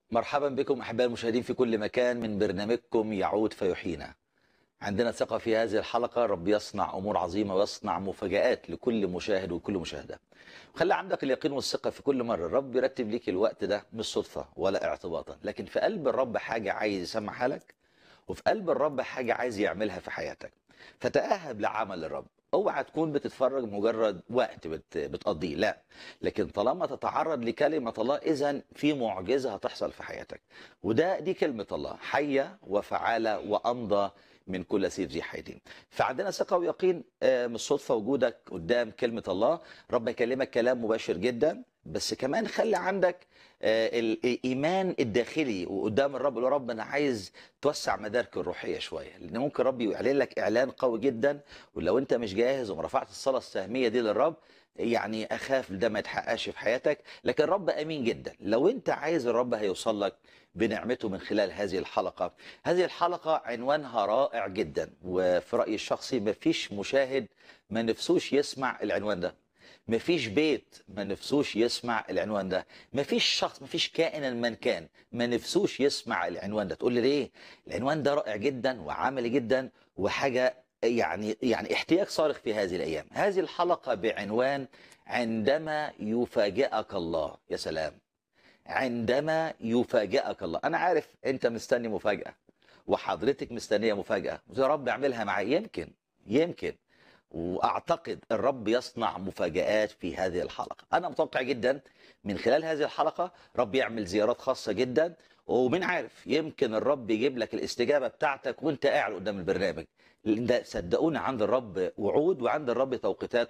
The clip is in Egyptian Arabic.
مرحبا بكم احبائي المشاهدين في كل مكان من برنامجكم يعود فيحيينا. عندنا ثقه في هذه الحلقه رب يصنع امور عظيمه ويصنع مفاجات لكل مشاهد وكل مشاهده. خلي عندك اليقين والثقه في كل مره الرب يرتب ليك الوقت ده مش صدفه ولا اعتباطا، لكن في قلب الرب حاجه عايز يسمعها لك وفي قلب الرب حاجه عايز يعملها في حياتك. فتأهب لعمل الرب. اوعى تكون بتتفرج مجرد وقت بت... بتقضيه لا لكن طالما تتعرض لكلمه الله اذا في معجزه هتحصل في حياتك وده دي كلمه الله حيه وفعاله وامضى من كل سيف ذي حيدين فعندنا ثقه ويقين آه، مش صدفه وجودك قدام كلمه الله رب يكلمك كلام مباشر جدا بس كمان خلي عندك آه، الايمان الداخلي وقدام الرب يقول يا رب انا عايز توسع مدارك الروحيه شويه لان ممكن رب يعلن لك اعلان قوي جدا ولو انت مش جاهز وما رفعت الصلاه السهميه دي للرب يعني اخاف ده ما يتحققش في حياتك لكن الرب امين جدا لو انت عايز الرب هيوصل لك بنعمته من خلال هذه الحلقه هذه الحلقه عنوانها رائع جدا وفي رايي الشخصي مفيش مشاهد ما نفسوش يسمع العنوان ده مفيش بيت ما نفسوش يسمع العنوان ده مفيش شخص مفيش كائنا من كان ما نفسوش يسمع العنوان ده تقول لي ليه العنوان ده رائع جدا وعملي جدا وحاجه يعني يعني احتياج صارخ في هذه الايام هذه الحلقه بعنوان عندما يفاجئك الله يا سلام عندما يفاجئك الله انا عارف انت مستني مفاجاه وحضرتك مستنيه مفاجاه يا رب اعملها معي يمكن يمكن واعتقد الرب يصنع مفاجآت في هذه الحلقه انا متوقع جدا من خلال هذه الحلقه رب يعمل زيارات خاصه جدا ومين عارف يمكن الرب يجيب لك الاستجابه بتاعتك وانت قاعد قدام البرنامج لان ده صدقوني عند الرب وعود وعند الرب توقيتات